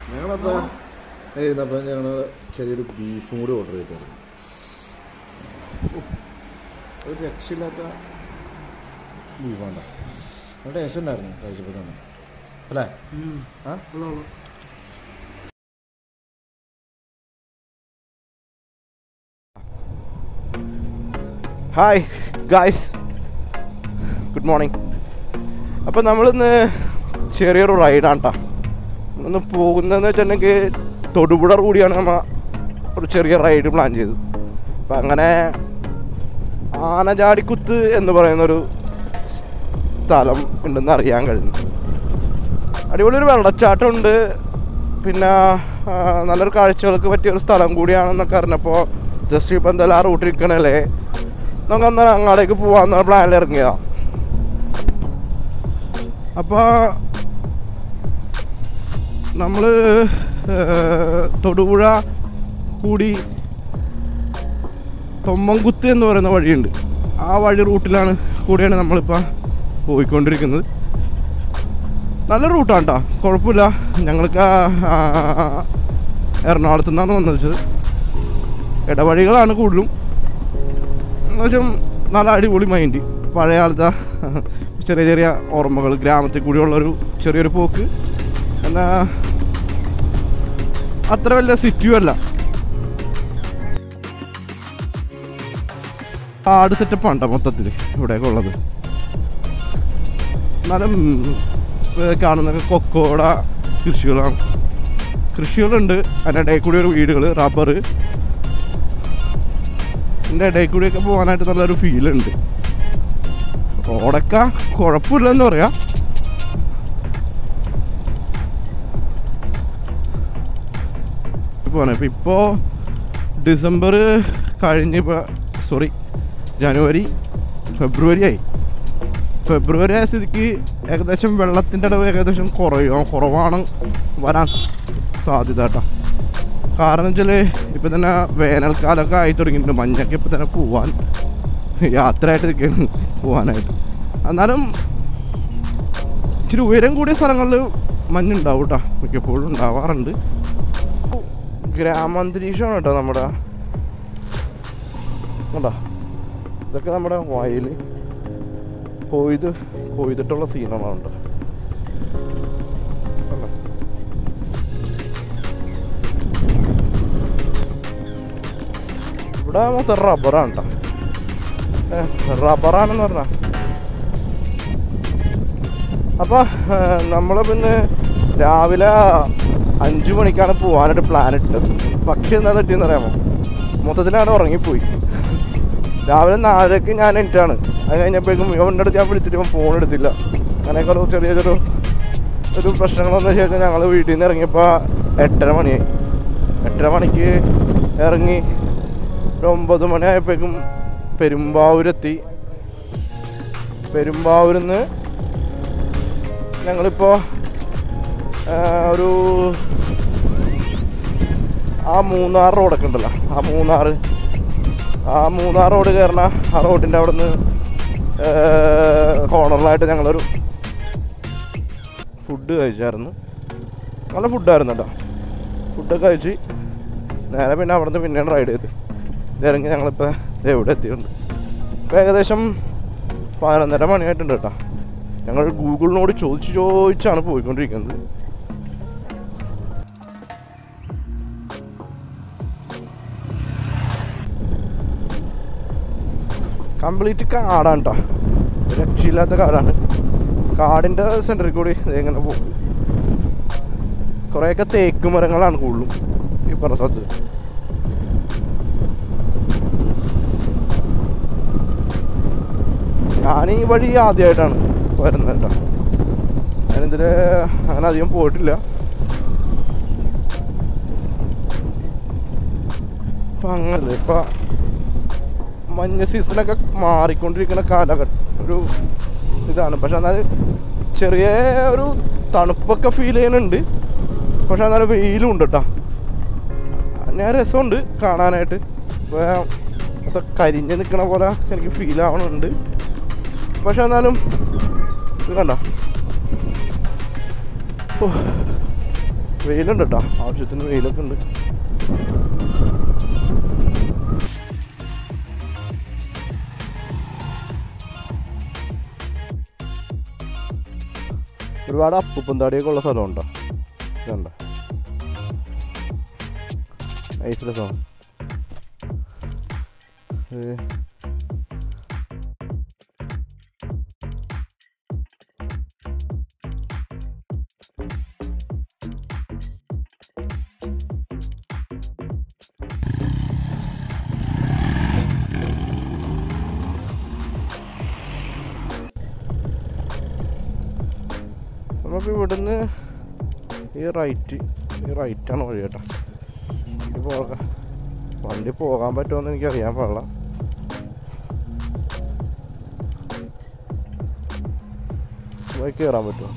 ഞങ്ങളപ്പോൾ ഇരുന്നപ്പോൾ ഞങ്ങൾ ചെറിയൊരു ബീഫും കൂടി ഓർഡർ ചെയ്തായിരുന്നു ഒരു രക്ഷയില്ലാത്ത ബീഫാണ്ട നല്ല ടേസ്റ്റ് ഉണ്ടായിരുന്നു കഴിച്ചപ്പോൾ തന്നെ അല്ലേ ആ ഹായ് ഗായ്സ് ഗുഡ് മോർണിംഗ് അപ്പോൾ നമ്മളിന്ന് ചെറിയൊരു റൈഡാണ് കേട്ടോ ഇന്ന് പോകുന്നതെന്ന് വെച്ചിട്ടുണ്ടെങ്കിൽ തൊടുപുഴ കൂടിയാണ് നമ്മ ഒരു ചെറിയ റൈഡ് പ്ലാൻ ചെയ്തത് അപ്പം അങ്ങനെ ആനചാടിക്കുത്ത് എന്ന് പറയുന്നൊരു സ്ഥലം ഉണ്ടെന്ന് അറിയാൻ കഴിഞ്ഞു അടിപൊളി ഒരു വെള്ളച്ചാട്ടമുണ്ട് പിന്നെ ആ, നല്ലൊരു കാഴ്ചകൾക്ക് പറ്റിയ ഒരു സ്ഥലം കൂടിയാണെന്നൊക്കെ അറിഞ്ഞപ്പോൾ ജസ്റ്റ് ഇപ്പം എന്തായാലും ആ റൂട്ടിൽ നിൽക്കണല്ലേ നമുക്ക് അന്നേരം അങ്ങോട്ടേക്ക് പോകാമെന്ന പ്ലാനിൽ ഇറങ്ങിയതാ അപ്പോൾ നമ്മൾ തൊടുപുഴ കൂടി തൊമ്മൻകുത്ത് എന്ന് പറയുന്ന വഴിയുണ്ട് ആ വഴി റൂട്ടിലാണ് കൂടിയാണ് നമ്മളിപ്പോൾ പോയിക്കൊണ്ടിരിക്കുന്നത് നല്ല റൂട്ടാണ് കേട്ടോ കുഴപ്പമില്ല ഞങ്ങൾക്ക് ആ, എറണാകുളത്തു നിന്നാണ് വന്നത് ഇടവഴികളാണ് കൂടുതലും എന്നുവെച്ചാൽ നല്ല അടിപൊളി മൈൻഡ് പഴയ കാലത്തെ ചെറിയ ചെറിയ ഓർമ്മകൾ ഗ്രാമത്തിൽ കൂടിയുള്ളൊരു ചെറിയൊരു പോക്ക് എന്നാ അത്ര വലിയ സിറ്റിയും അല്ല ആട് സെറ്റപ്പാണ് ട്ടോ മൊത്തത്തിൽ ഇവിടെയൊക്കെ ഉള്ളത് എന്നാലും ഏർ കാണുന്നൊക്കെ കൊക്കോട കൃഷികളാണ് കൃഷികളുണ്ട് അതിൻ്റെ ഇടയിൽ കൂടി ഒരു വീടുകൾ റബ്ബർ ഇതിൻ്റെ ഇടയിൽ കൂടിയൊക്കെ പോകാനായിട്ട് നല്ലൊരു ഫീലുണ്ട് റോഡൊക്കെ കുഴപ്പമില്ലെന്ന് പറയാം പോണേ ഇപ്പം ഇപ്പോൾ ഡിസംബർ കഴിഞ്ഞ് ഇപ്പോൾ സോറി ജനുവരി ഫെബ്രുവരി ആയി ഫെബ്രുവരി ആയ സ്ഥിതിക്ക് ഏകദേശം വെള്ളത്തിൻ്റെ അടവ് ഏകദേശം കുറയും കുറവാണ് വരാൻ സാധ്യത കേട്ടോ കാരണം വെച്ചാൽ ഇപ്പം തന്നെ വേനൽക്കാലമൊക്കെ ആയി തുടങ്ങിയിട്ടുണ്ട് മഞ്ഞൊക്കെ ഇപ്പം തന്നെ പോവാൻ യാത്രയായിട്ട് നിൽക്കുന്നു പോവാനായിട്ട് എന്നാലും ഇച്ചിരി ഉയരം കൂടിയ സ്ഥലങ്ങളിൽ മഞ്ഞുണ്ടാവും കേട്ടോ മിക്കപ്പോഴും ഉണ്ടാവാറുണ്ട് ഗ്രാമാന്തരീക്ഷമാണ് കേട്ടോ നമ്മുടെ കണ്ടോ ഇതൊക്കെ നമ്മുടെ വയൽ കൊയ്ത് കൊയ്തിട്ടുള്ള സീനാണ് കേട്ടോ കണ്ടോ? ഇവിടെ മൊത്തം റബ്ബറാണ് കേട്ടോ റബ്ബറാണെന്ന് പറഞ്ഞ അപ്പോൾ നമ്മൾ പിന്നെ രാവിലെ അഞ്ച് മണിക്കാണ് പോകാനായിട്ട് പ്ലാൻ ഇട്ടത് പക്ഷെ എന്താ തെറ്റിയെന്ന് അറിയാമോ മൊത്തത്തിലാണ് ഉറങ്ങിപ്പോയി രാവിലെ നാലരക്ക് ഞാൻ എണീറ്റാണ് അത് കഴിഞ്ഞപ്പോഴേക്കും ഇവൻ്റെ അടുത്ത് ഞാൻ വിളിച്ചിട്ട് ഇവൻ ഫോൺ എടുത്തില്ല അങ്ങനെയൊക്കെ ഒരു ചെറിയ ചെറിയ ഒരു പ്രശ്നങ്ങളൊന്നും ശേഷം ഞങ്ങൾ വീട്ടിൽ നിന്ന് ഇറങ്ങിയപ്പോൾ എട്ടര മണിയായി എട്ടര മണിക്ക് ഇറങ്ങി ഒരു ഒമ്പത് മണിയായപ്പോഴേക്കും പെരുമ്പാവൂരെത്തി പെരുമ്പാവൂരിൽ നിന്ന് ഞങ്ങളിപ്പോൾ ഒരു ആ മൂന്നാർ റോഡൊക്കെ ഉണ്ടല്ലോ ആ മൂന്നാർ ആ മൂന്നാർ റോഡ് കയറണ ആ റോഡിൻ്റെ അവിടെ നിന്ന് കോർണറിലായിട്ട് ഞങ്ങളൊരു ഫുഡ് കഴിച്ചായിരുന്നു നല്ല ഫുഡായിരുന്നു കേട്ടോ ഫുഡൊക്കെ കഴിച്ച് നേരെ പിന്നെ അവിടെ നിന്ന് പിന്നെയാണ് റൈഡ് ചെയ്ത് ഇറങ്ങി ഞങ്ങളിപ്പോൾ ദേ ഇവിടെ എത്തിയിട്ടുണ്ട് ഇപ്പോൾ ഏകദേശം പതിനൊന്നര മണിയായിട്ടുണ്ട് കേട്ടോ ഞങ്ങൾ ഗൂഗിളിനോട് ചോദിച്ച് ചോദിച്ചാണ് പോയിക്കൊണ്ടിരിക്കുന്നത് കംപ്ലീറ്റ് കാടാണ് കേട്ടോ രക്ഷയില്ലാത്ത കാടാണ് കാടിൻ്റെ സെൻറ്ററിൽ കൂടി ഇങ്ങനെ പോകും കുറേയൊക്കെ തേക്ക് മരങ്ങളാണ് കൂടുതലും ഈ പറഞ്ഞ സ്ഥലത്ത് ഞാൻ ഈ വഴി ആദ്യമായിട്ടാണ് വരുന്നത് കേട്ടോ ഞാനിതിൽ അങ്ങനെ അധികം പോയിട്ടില്ല ഇപ്പം അങ്ങനല്ലേ ഇപ്പം മഞ്ഞ സീസണൊക്കെ മാറിക്കൊണ്ടിരിക്കുന്ന കാലഘട്ടം ഒരു ഇതാണ് പക്ഷെ എന്നാൽ ചെറിയ ഒരു തണുപ്പൊക്കെ ഫീൽ ചെയ്യുന്നുണ്ട് പക്ഷെ എന്നാലും വെയിലും ഉണ്ട് കേട്ടോ ഞാൻ രസമുണ്ട് കാണാനായിട്ട് ഇപ്പൊ മൊത്തം കരിഞ്ഞ് നിൽക്കണ പോലെ എനിക്ക് ഫീൽ ആവണുണ്ട് പക്ഷെ എന്നാലും ഇത് കണ്ട വെയിലുണ്ട് കേട്ടോ ആവശ്യത്തിന് വെയിലൊക്കെ ഉണ്ട് ഒരുപാട് അപ്പുപ്പും താടിയൊക്കെ ഉള്ള സ്ഥലമുണ്ടോ ഇതുണ്ടോ നൈസ് രസമാണ് ഏ. നമുക്ക് ഇവിടുന്ന് ഈ റൈറ്റ് ഈ റൈറ്റാണ് വഴി കേട്ടോ വണ്ടി പോകാം വണ്ടി പോകാൻ പറ്റുമെന്ന് എനിക്ക് അറിയാൻ പാടില്ല പോയി കയറാൻ പറ്റുമോ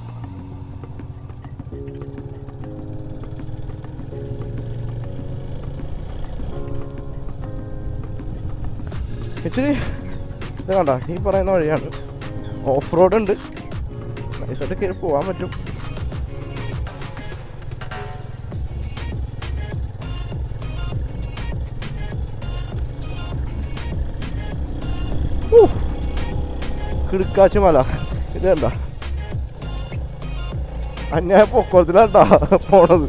ഇച്ചിരി ഇത് കണ്ട ഈ പറയുന്ന വഴിയാണ് ഓഫ് റോഡ് ഉണ്ട് നൈസായിട്ട് കയറി പോകാൻ പറ്റും ഊ, കിടുക്കാച്ചി മല ഇത് കണ്ട അന്യായ പൊക്കോളത്തിലാണ്ടാ പോണത്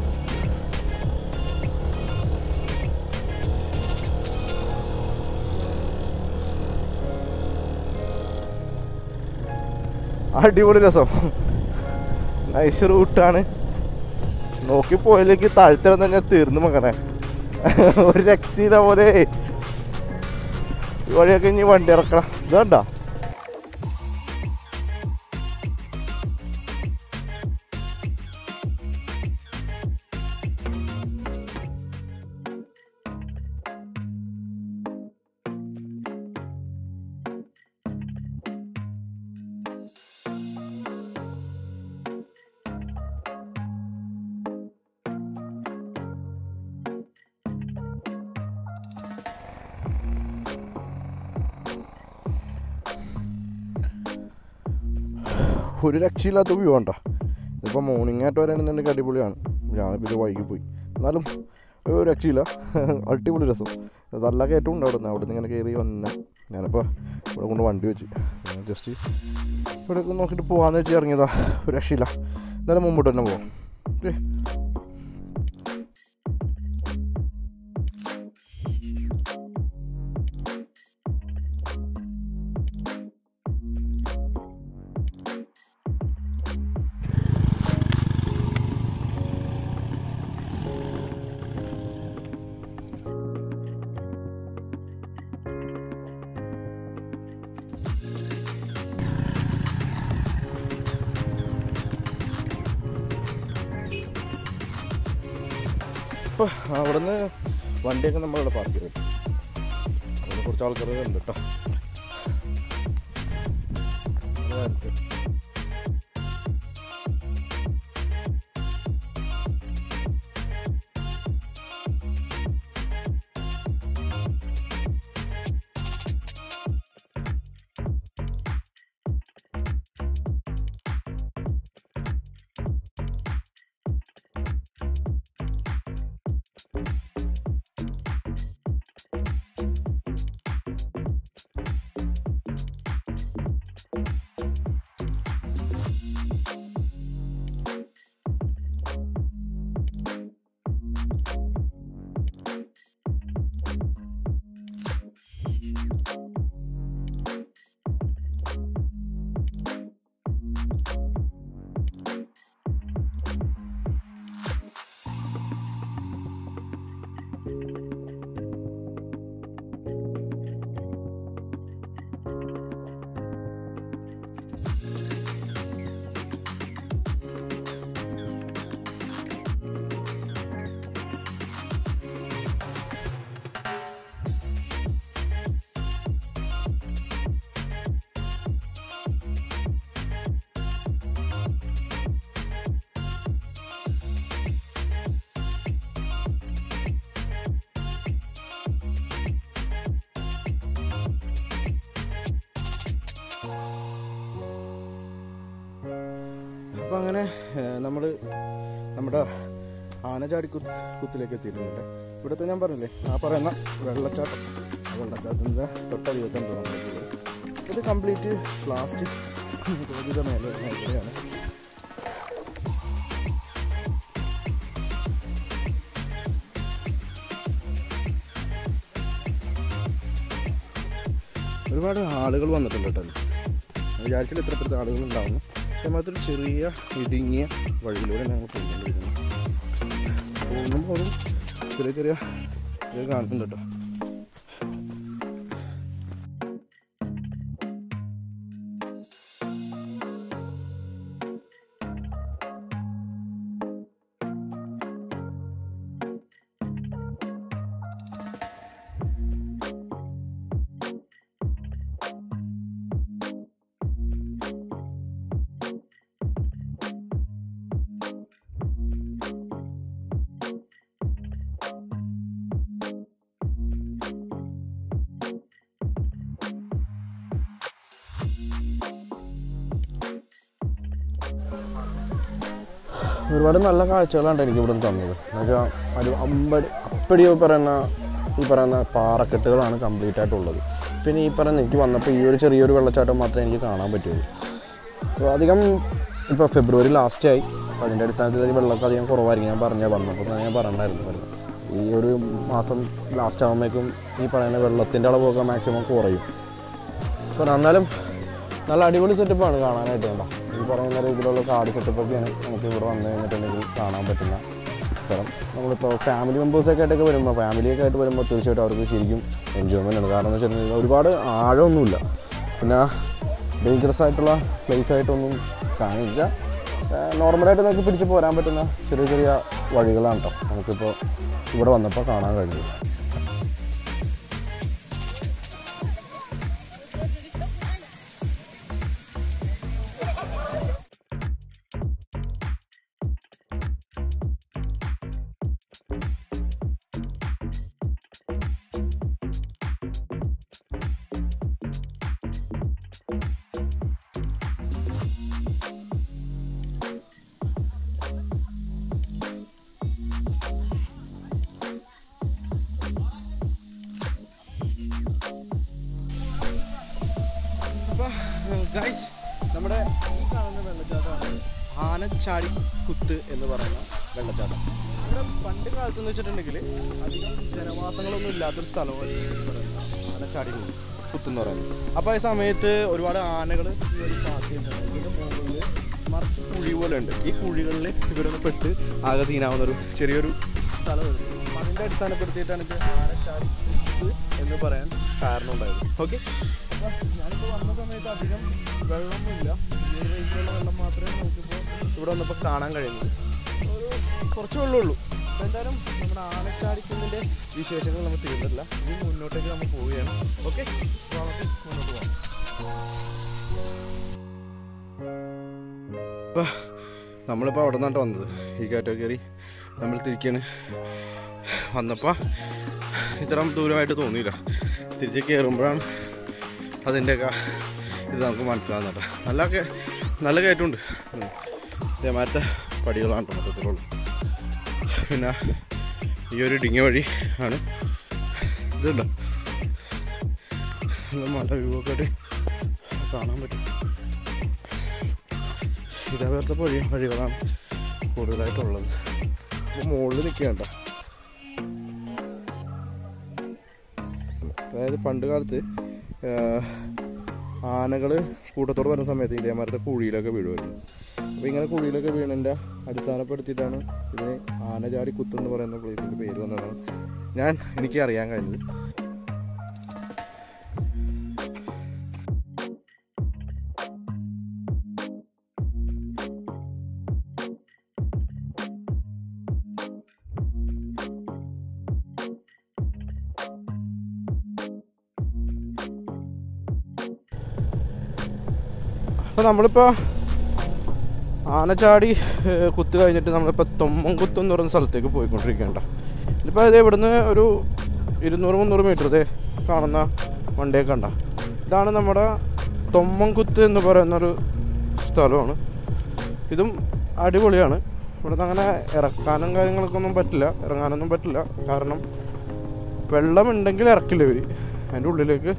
അടിപൊളി രസം നൈസ് റൂട്ടാണ് നോക്കി പോയിലേക്ക് താഴ്ത്തരം തന്നെ തീർന്നു മകനെ ഒരു രക്ഷയില്ല പോലെ ഈ വഴിയൊക്കെ ഇനി വണ്ടി ഇറക്കണം ഇതണ്ട ഒരു രക്ഷയില്ലാത്ത വ്യൂ ഉണ്ടോ ഇതിപ്പോൾ മോർണിംഗ് ആയിട്ട് വരാണെന്നുണ്ടെങ്കിൽ അടിപൊളിയാണ് ഞാനിപ്പോൾ ഇത് വൈകി പോയി എന്നാലും ഒരു രക്ഷയില്ല അടിപൊളി രസം നല്ല കയറ്റം ഉണ്ട് അവിടെ നിന്ന് അവിടെ നിന്ന് ഇങ്ങനെ കയറി വന്ന ഞാനിപ്പോൾ ഇവിടെ കൊണ്ട് വണ്ടി വെച്ച് ജസ്റ്റ് ഇവിടെ നോക്കിയിട്ട് പോകാമെന്ന് വെച്ച് ഇറങ്ങിയതാ ഒരു രക്ഷയില്ല എന്നാലും മുമ്പോട്ട് തന്നെ പോവാം ഓക്കെ ഇപ്പോൾ അവിടെ നിന്ന് വണ്ടിയൊക്കെ നമ്മളിവിടെ പാർക്ക് ചെയ്തു അവിടെ കുറച്ച് ആൾക്കാർ ഉണ്ട് കേട്ടോ അപ്പോൾ അങ്ങനെ നമ്മൾ നമ്മുടെ ആനചാടി കുത്ത് കുത്തിലേക്ക് എത്തിയിട്ടുണ്ട് ഇവിടുത്തെ ഞാൻ പറഞ്ഞില്ലേ ആ പറയുന്ന വെള്ളച്ചാട്ടം ആ വെള്ളച്ചാട്ടത്തിൻ്റെ തൊട്ടരികത്തുണ്ട് നമ്മളുള്ളത് ഇത് കംപ്ലീറ്റ് പ്ലാസ്റ്റിക് നിരോധിത മേഖല മേഖലയാണ് ഒരുപാട് ആളുകൾ വന്നിട്ടുണ്ട് കേട്ടോ ഞാൻ വിചാരിച്ചില്ല ഇത്ര ഇത്ര ആളുകൾ ഉണ്ടാവുന്നു അതേമാതിരി ഒരു ചെറിയ ഇടുങ്ങിയ വഴിയിലൂടെ ഞങ്ങൾ പോയിക്കൊണ്ടിരിക്കുന്നു പോകുമ്പോൾ ഒരു ചെറിയ ചെറിയ ഇത് കാണുന്നുണ്ട് കേട്ടോ ഒരുപാട് നല്ല കാഴ്ചകളാണ് എനിക്ക് ഇവിടെ തന്നത് എന്നുവെച്ചാൽ ഒരു അമ്പടി അപ്പടി പറയുന്ന ഈ പറയുന്ന പാറക്കെട്ടുകളാണ് കംപ്ലീറ്റ് ആയിട്ടുള്ളത് പിന്നെ ഈ പറയുന്ന എനിക്ക് വന്നപ്പോൾ ഈ ഒരു ചെറിയൊരു വെള്ളച്ചാട്ടം മാത്രമേ എനിക്ക് കാണാൻ പറ്റുള്ളൂ അപ്പോൾ അധികം ഇപ്പോൾ ഫെബ്രുവരി ലാസ്റ്റ് ആയി അപ്പോൾ അതിൻ്റെ അടിസ്ഥാനത്തിൽ ഈ വെള്ളമൊക്കെ അധികം കുറവായിരിക്കും ഞാൻ പറഞ്ഞ വന്നപ്പോൾ തന്നെ ഞാൻ പറഞ്ഞിട്ടുണ്ടായിരുന്നു പറഞ്ഞു ഈ ഒരു മാസം ലാസ്റ്റ് ആകുമ്പോഴേക്കും ഈ പറയുന്ന വെള്ളത്തിൻ്റെ അളവൊക്കെ മാക്സിമം കുറയും അപ്പോൾ എന്നാലും നല്ല അടിപൊളി സെറ്റപ്പാണ് കാണാനായിട്ട് വേണ്ട ഈ പറയുന്ന രീതിയിലുള്ള കാട് സെറ്റപ്പൊക്കെയാണ് നമുക്ക് ഇവിടെ വന്നു കഴിഞ്ഞിട്ടുണ്ടെങ്കിൽ കാണാൻ പറ്റുന്ന സ്ഥലം നമ്മളിപ്പോൾ ഫാമിലി മെമ്പേഴ്സൊക്കെ ആയിട്ടൊക്കെ വരുമ്പോൾ ഫാമിലിയൊക്കെ ആയിട്ട് വരുമ്പോൾ തീർച്ചയായിട്ടും അവർക്ക് ശരിക്കും എൻജോയ്മെൻ്റ് ആണ് കാരണം എന്ന് വെച്ചിട്ടുണ്ടെങ്കിൽ ഒരുപാട് ആഴമൊന്നുമില്ല പിന്നെ ഡേഞ്ചറസ് ആയിട്ടുള്ള പ്ലേസ് ആയിട്ടൊന്നും കാണില്ല നോർമലായിട്ട് നമുക്ക് പിടിച്ച് പോരാൻ പറ്റുന്ന ചെറിയ ചെറിയ വഴികളാണ് കേട്ടോ നമുക്കിപ്പോൾ ഇവിടെ വന്നപ്പോൾ കാണാൻ കഴിഞ്ഞത് ഗൈസ് നമ്മുടെ ഈ കാണുന്ന വെള്ളച്ചാട്ടമാണ് ആനച്ചാടി കുത്ത് എന്ന് പറയുന്ന വെള്ളച്ചാട്ടം ഇവിടെ പണ്ട് കാലത്ത് എന്ന് വെച്ചിട്ടുണ്ടെങ്കിൽ അധികം ജനവാസങ്ങളൊന്നും ഇല്ലാത്തൊരു സ്ഥലമാണ് ഈ പറയുന്ന ആനച്ചാടി കുത്ത് എന്ന് പറയുന്നത് അപ്പോൾ ഈ സമയത്ത് ഒരുപാട് ആനകൾ ഈ ഒരു പാത്തിയിട്ടുണ്ട് ഇതിൻ്റെ മുകളിൽ മറിച്ച് കുഴി പോലെ ഉണ്ട് ഈ കുഴികളിൽ ഇവരൊന്ന് പെട്ട് ആകെ സീനാവുന്ന ഒരു ചെറിയൊരു സ്ഥലമുണ്ട് അപ്പം അതിൻ്റെ അടിസ്ഥാനപ്പെടുത്തിയിട്ടാണ് ഇത് ആനച്ചാടി കുത്ത് എന്ന് പറയാൻ കാരണം ഉണ്ടായത് ഓക്കെ അപ്പോൾ ഞാനിപ്പോൾ വന്ന സമയത്ത് അധികം വെള്ളമൊന്നുമില്ല ഈ ഒരു റേഞ്ചിലുള്ള വെള്ളം മാത്രമേ നമുക്കിപ്പോൾ ഇവിടെ വന്നപ്പോൾ കാണാൻ കഴിയുന്നു ഒരു കുറച്ച് വെള്ളമുള്ളൂ അപ്പോൾ എന്തായാലും നമ്മുടെ ആനച്ചാടിക്കുന്നിൻ്റെ വിശേഷങ്ങൾ നമുക്ക് തീർന്നില്ല ഇനി മുന്നോട്ടേക്ക് നമ്മൾ പോവുകയാണ് ഓക്കെ നമുക്ക് മുന്നോട്ട് പോകാം അപ്പോൾ നമ്മളിപ്പോൾ അവിടെ നിന്നാണ് വന്നത് ഈ കാറ്റോ കയറി നമ്മൾ തിരിക്കാണ് വന്നപ്പോൾ ഇത്ര ദൂരമായിട്ട് തോന്നിയില്ല തിരിച്ച് കയറുമ്പോഴാണ് അതിൻ്റെയൊക്കെ ഇത് നമുക്ക് മനസ്സിലാകുന്നത് കേട്ടോ നല്ല കേ- നല്ല കയറ്റമുണ്ട് ഉം. ഇതേമാറ്റ പടികളാണ് കേട്ടോ മൊത്തത്തിലുള്ളത് പിന്നെ ഈ ഒരു ഇടുങ്ങിയ വഴി ആണ് ഇതുണ്ട് നല്ല മല വ്യൂ ഒക്കെ ആയിട്ട് കാണാൻ പറ്റും ഇതേപോലത്തെ വഴി വഴികളാണ് കൂടുതലായിട്ടുള്ളത് അപ്പോൾ മുകളിൽ നിൽക്കുക കേട്ടോ അതായത് പണ്ട് കാലത്ത് ആനകൾ കൂട്ടത്തോട് വരുന്ന സമയത്ത് ഇതേമാരത്തെ കുഴിയിലൊക്കെ വീഴുമായിരുന്നു അപ്പോൾ ഇങ്ങനെ കുഴിയിലൊക്കെ വീണതിൻ്റെ അടിസ്ഥാനപ്പെടുത്തിയിട്ടാണ് ഇതിന് ആനചാടി കുത്ത് എന്ന് പറയുന്ന പ്ലേസിൻ്റെ പേര് വന്നതാണ് ഞാൻ എനിക്ക് അറിയാൻ കഴിഞ്ഞത് അപ്പോൾ നമ്മളിപ്പോൾ ആനച്ചാടി ഏഹ്, കുത്ത് കഴിഞ്ഞിട്ട് നമ്മളിപ്പോൾ തൊമ്മൻകുത്ത് എന്ന് പറയുന്ന സ്ഥലത്തേക്ക് പോയിക്കൊണ്ടിരിക്കേണ്ട ഇതിപ്പോൾ ഇത് ഇവിടുന്ന് ഒരു ഇരുന്നൂറ് മുന്നൂറ് മീറ്റർ ഇതേ കാണുന്ന വണ്ടിയൊക്കെ കണ്ട ഇതാണ് നമ്മുടെ തൊമ്മൻകുത്ത് എന്ന് പറയുന്നൊരു സ്ഥലമാണ് ഇതും അടിപൊളിയാണ് ഇവിടുന്ന് അങ്ങനെ ഇറക്കാനും കാര്യങ്ങളൊക്കെ ഒന്നും പറ്റില്ല ഇറങ്ങാനൊന്നും പറ്റില്ല കാരണം വെള്ളം ഉണ്ടെങ്കിൽ ഇറക്കില്ല ഇവർ അതിൻ്റെ ഉള്ളിലേക്ക്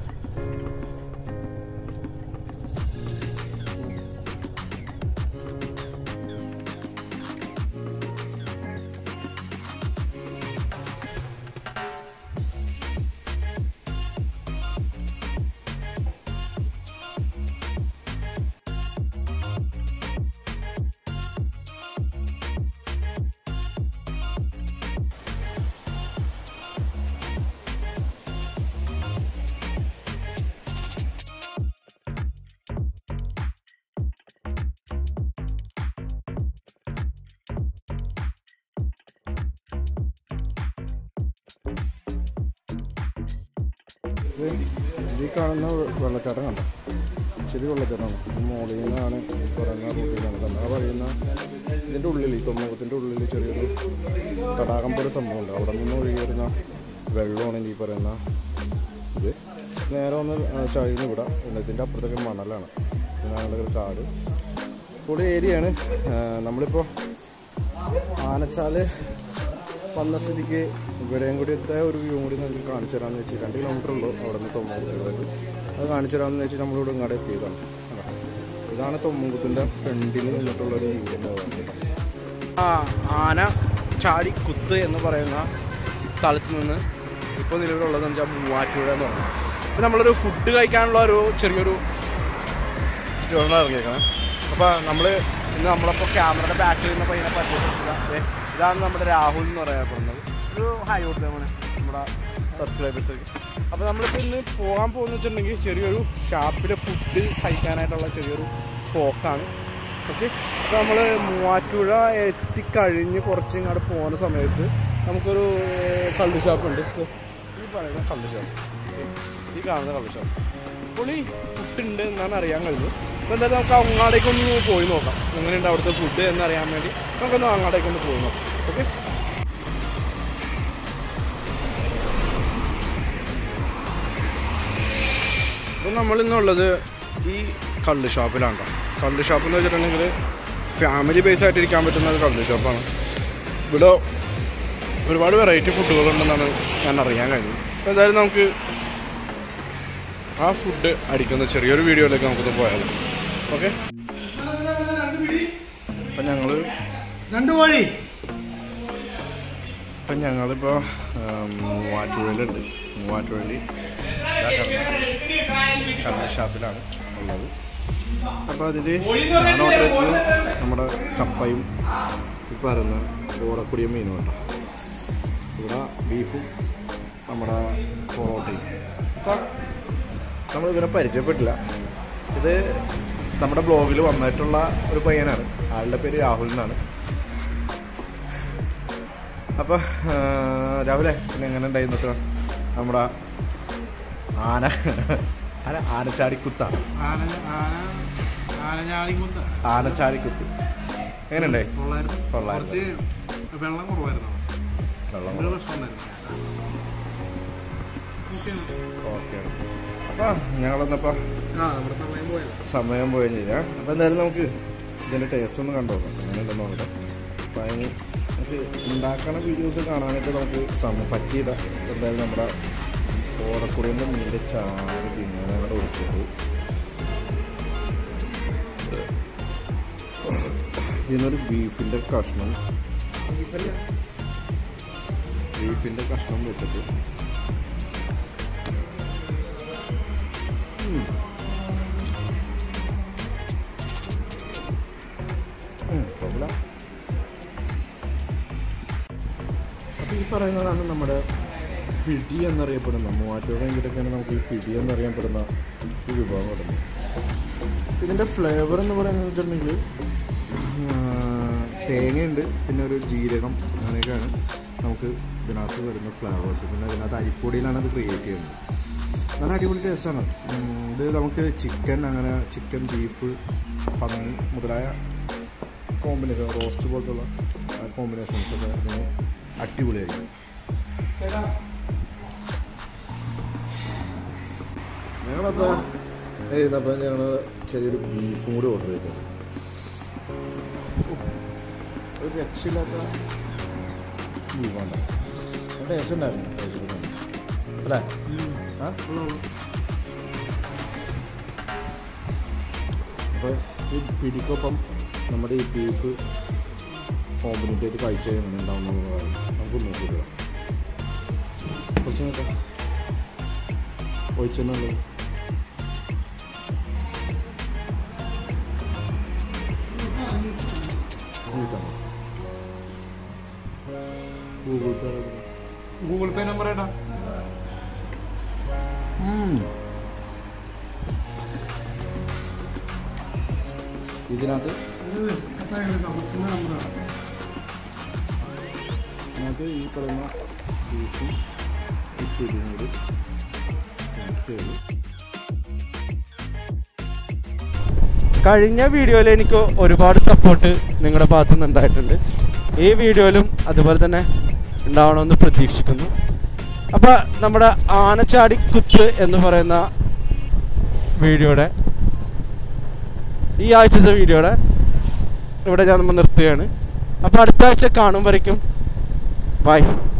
ഈ കാണുന്ന വെള്ളച്ചാട്ടം കണ്ടോ ശരി വെള്ളച്ചാട്ടമാണ് ഈ മോളിൽ നിന്നാണ് പറയുന്ന റൂട്ടിലാണ് കണ്ടത് ആ പറയുന്ന ഇതിൻ്റെ ഉള്ളിൽ ഈ തൊമ്മൂത്തിൻ്റെ ഉള്ളിൽ ചെറിയൊരു തടാകം പോലെ സംഭവമുണ്ട് അവിടെ നിന്ന് ഒഴുകി വരുന്ന വെള്ളമാണ് ഈ പറയുന്ന ഇത് നേരെ ഒന്ന് ചഴിഞ്ഞ് വിടാം ഇതിൻ്റെ അപ്പുറത്തൊക്കെ മണലാണ് ഇതാണ് ഒരു കാട് പൊളി ഏരിയയാണ് നമ്മളിപ്പോൾ ആനച്ചാല് വന്ന സ്ഥിതിക്ക് ഇവിടെയും കൂടിയത്തെ ഒരു വ്യൂ കൂടി നമുക്ക് കാണിച്ചു തരാമെന്ന് വെച്ച് രണ്ട് കിലോമീറ്റർ ഉള്ളൂ അവിടെ നിന്ന് തൊമ്മൂത്തിലേക്ക് അത് കാണിച്ചു തരാമെന്ന് വെച്ച് നമ്മളിവിടെ ഇങ്ങോട്ട് എത്തിയതാണ് കണ്ടോ? ഇതാണ് തൊമ്മൂത്തിൻ്റെ ഫ്രണ്ടിൽ നിന്നിട്ടുള്ള ഒരു വ്യൂ എന്ന് പറയുന്നത് ആ ആന ചാടി കുത്ത് എന്ന് പറയുന്ന സ്ഥലത്ത് നിന്ന് ഇപ്പോൾ നിലവിലുള്ളത് എന്ന് വെച്ചാൽ മൂവാറ്റുപുഴ എന്ന് പറഞ്ഞു ഇപ്പം നമ്മളൊരു ഫുഡ് കഴിക്കാനുള്ള ഒരു ചെറിയൊരു സ്റ്റോറിലാണ് ഇറങ്ങിയേക്കണം അപ്പോൾ നമ്മൾ ഇന്ന് നമ്മളപ്പോൾ ക്യാമറയുടെ ബാക്കിൽ നിന്ന് പയ്യനെ പറ്റിയിട്ടില്ല ഇതാണ് നമ്മുടെ രാഹുൽ എന്ന് പറയപ്പെടുന്നത് ഒരു ഹായ് കൊടുത്തേ മോനെ നമ്മുടെ സബ്സ്ക്രൈബേഴ്സൊക്കെ അപ്പോൾ നമ്മളിപ്പോൾ ഇന്ന് പോകാൻ പോകുന്ന വെച്ചിട്ടുണ്ടെങ്കിൽ ചെറിയൊരു ഷാപ്പിലെ ഫുഡ് കഴിക്കാനായിട്ടുള്ള ചെറിയൊരു പോക്കാണ് ഓക്കെ അപ്പോൾ നമ്മൾ മൂവാറ്റുപുഴ എത്തിക്കഴിഞ്ഞ് കുറച്ച് ഇങ്ങോട്ട് പോകുന്ന സമയത്ത് നമുക്കൊരു കള്ളു ഷാപ്പുണ്ട് ഈ പറയുന്ന കള്ളു ഷാപ്പ് ഈ കാണുന്ന കള്ളു ഷാപ്പ് പുള്ളി ഫുഡ് എന്നാണ് അറിയാൻ കഴിഞ്ഞത് അപ്പോൾ എന്തായാലും നമുക്ക് അങ്ങാടേക്കൊന്ന് പോയി നോക്കാം എങ്ങനെയുണ്ട് അവിടുത്തെ ഫുഡ് എന്നറിയാൻ വേണ്ടി നമുക്കൊന്ന് അങ്ങാടേക്കൊന്ന് പോയി നോക്കാം ഓക്കെ ഇപ്പം നമ്മളിന്നുള്ളത് ഈ കള്ള് ഷോപ്പിലാണ് ട്ടോ. കള്ള് ഷോപ്പ് എന്ന് വെച്ചിട്ടുണ്ടെങ്കിൽ ഫാമിലി ബേസ് ആയിട്ട് ഇരിക്കാൻ പറ്റുന്ന ഒരു കള്ള് ഷോപ്പാണ് ഇവിടെ ഒരുപാട് വെറൈറ്റി ഫുഡുകളുണ്ടെന്നാണ് ഞാൻ അറിയാൻ കഴിഞ്ഞത് അപ്പോൾ എന്തായാലും നമുക്ക് ആ ഫുഡ് അടിക്കുന്ന ചെറിയൊരു വീഡിയോയിലേക്ക് നമുക്കൊന്ന് പോയാലോ ഓക്കെ അപ്പം ഞങ്ങൾ രണ്ടു കോഴി ഇപ്പം ഞങ്ങളിപ്പോൾ മൂവാറ്റുപുഴയിലുണ്ട് മൂവാറ്റുപുഴയിൽ കട ഷാപ്പിലാണ് ഉള്ളത് അപ്പോൾ അതിൽ ഞാൻ ഓർഡർ ചെയ്തത് നമ്മുടെ കപ്പയും ഈ പറയുന്ന ഓടക്കുടിയ മീനും കേട്ടോ ഇവിടെ ബീഫും നമ്മുടെ പൊറോട്ടയും അപ്പം നമ്മൾ ഇതിനെ പരിചയപ്പെട്ടില്ല ഇത് നമ്മുടെ ബ്ലോഗിൽ വന്നിട്ടുള്ള ഒരു പയ്യനാണ് ആളുടെ പേര് രാഹുൽ എന്നാണ് അപ്പൊ ആ, രാവിലെ പിന്നെ എങ്ങനെ ഉണ്ടായിരുന്നു നമ്മുടെ ആന ആന ആനച്ചാടിക്കുത്താണ് ആന ആന ആനഞ്ഞാളിക്കുന്ന് ആനച്ചാടിക്കുത്ത് എങ്ങനെയുണ്ടേ കൊള്ളായിരുന്നു കൊള്ളായിരുന്നു. കുറച്ച് വെള്ളം കുറവായിരുന്നു വെള്ളം ഒരു പ്രശ്നം ഉണ്ടായിരുന്നു ഓക്കെ അപ്പൊ ഞങ്ങളെന്നപ്പോ ആ നമ്മുടെ സമയം പോയല്ലോ സമയം പോയി കഴിഞ്ഞാൽ അപ്പൊ എന്തായാലും നമുക്ക് ഇതിന്റെ ടേസ്റ്റ് ഒന്ന് കണ്ടു നോക്കാം എങ്ങനെയുണ്ടെന്ന് നോക്കട്ടെ അപ്പൊ അതിന് നമുക്ക് ഉണ്ടാക്കണ വീഡിയോസ് കാണാനായിട്ട് നമുക്ക് സമയം പറ്റിയില്ല എന്തായാലും നമ്മുടെ ഓടക്കുടിയുടെ മീൻ്റെ ചാറ് തിന്നാൻ അവിടെ ഒഴിച്ചിട്ട് ഇതിനൊരു ബീഫിൻ്റെ കഷ്ണം ബീഫിൻ്റെ കഷ്ണം വെച്ചിട്ട് ഉം. ഉം, കുഴപ്പമില്ല. അപ്പോൾ ഈ പറയുന്നതാണ് നമ്മുടെ പിടി എന്നറിയപ്പെടുന്ന മൂവാറ്റോടെ എങ്കിലൊക്കെയാണ് നമുക്ക് ഈ പിടി എന്നറിയപ്പെടുന്ന ഈ വിഭവം കിട്ടുന്നത് ഇതിൻ്റെ ഫ്ലേവർ എന്ന് പറയുന്നത് വെച്ചിട്ടുണ്ടെങ്കിൽ ആ, തേങ്ങയുണ്ട് പിന്നെ ഒരു ജീരകം അങ്ങനെയൊക്കെയാണ് നമുക്ക് ഇതിനകത്ത് വരുന്ന ഫ്ലേവേഴ്സ് പിന്നെ ഇതിനകത്ത് അരിപ്പൊടിയിലാണ് അത് ക്രിയേറ്റ് ചെയ്യുന്നത് നല്ല അടിപൊളി ടേസ്റ്റാണ് ഇത് നമുക്ക് ചിക്കൻ അങ്ങനെ ചിക്കൻ ബീഫ് പന്നി മുതലായ കോമ്പിനേഷൻ റോസ്റ്റ് പോലത്തുള്ള കോമ്പിനേഷൻസ് ഒക്കെ ഇതിന് അടിപൊളിയായിരിക്കും ഞങ്ങളപ്പോൾ ഇരുന്നപ്പോൾ ഞങ്ങൾ ചെറിയൊരു ബീഫും കൂടി ഓർഡർ ചെയ്തത് ഒരു രക്ഷയില്ലാത്ത ബീഫാണ് ടേസ്റ്റ് ഉണ്ടായിരുന്നു കഴിച്ചിട്ട് അല്ലേ ആ അപ്പോൾ ഈ പിടിക്കൊപ്പം നമ്മുടെ ഈ ബീഫ് കോമ്പിനേറ്റ് ചെയ്ത് കഴിച്ചാൽ എങ്ങനെ ഉണ്ടാവുന്നത് നമുക്ക് നോക്കില്ല കുറച്ച് നോക്കാം ഒഴിച്ചെന്നുള്ളത് Google Pay Google Pay number ഏട്ടാ ഇതിനകത്ത് ഇതിനകത്ത് ഈ പറയുന്ന ബീഫും ഇത്തിരിയും കൂടി മിക്സ് ചെയ്ത് കഴിഞ്ഞ വീഡിയോയിൽ എനിക്ക് ഒരുപാട് സപ്പോർട്ട് നിങ്ങളുടെ ഭാഗത്തു നിന്ന് ഉണ്ടായിട്ടുണ്ട് ഈ വീഡിയോയിലും അതുപോലെ തന്നെ ഉണ്ടാവണമെന്ന് പ്രതീക്ഷിക്കുന്നു അപ്പോൾ നമ്മുടെ ആനച്ചാടി കുത്ത് എന്ന് പറയുന്ന വീഡിയോയുടെ ഈ ആഴ്ചത്തെ വീഡിയോയുടെ ഇവിടെ ഞാൻ നമ്മൾ നിർത്തുകയാണ് അപ്പോൾ അടുത്ത ആഴ്ച കാണും വരയ്ക്കും ബൈ